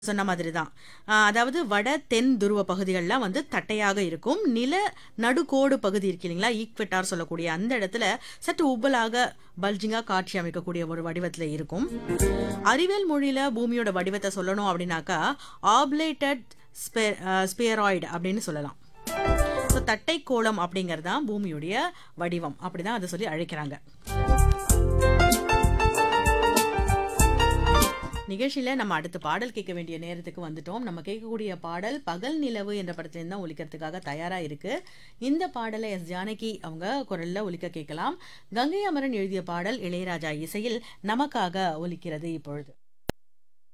சொன்ன மாதிரி தான் அதாவது வட தென் துருவ பகுதிகள்லாம் வந்து தட்டையாக இருக்கும் நில நடுக்கோடு பகுதி இருக்கு இல்லைங்களா ஈக்வெட்டார் சொல்லக்கூடிய அந்த இடத்துல சற்று உப்பலாக பல்ஜிங்காக காட்சி அமைக்கக்கூடிய ஒரு வடிவத்தில் இருக்கும் அறிவியல் மொழியில பூமியோட வடிவத்தை சொல்லணும் அப்படின்னாக்கா ஆப்லேட்டட் ஸ்பியராய்டு அப்படின்னு சொல்லலாம் ஸோ தட்டை கோளம் அப்படிங்கிறது தான் பூமியுடைய வடிவம் அப்படிதான் அதை சொல்லி அழைக்கிறாங்க நிகழ்ச்சியில் நம்ம அடுத்த பாடல் கேட்க வேண்டிய நேரத்துக்கு வந்துட்டோம் நம்ம கேட்கக்கூடிய பாடல் பகல் நிலவு என்ற படத்துலேருந்து தான் ஒலிக்கிறதுக்காக தயாராக இருக்கு இந்த பாடலை எஸ் ஜானகி அவங்க குரலில் ஒலிக்க கேட்கலாம் கங்கை அமரன் எழுதிய பாடல் இளையராஜா இசையில் நமக்காக ஒலிக்கிறது இப்பொழுது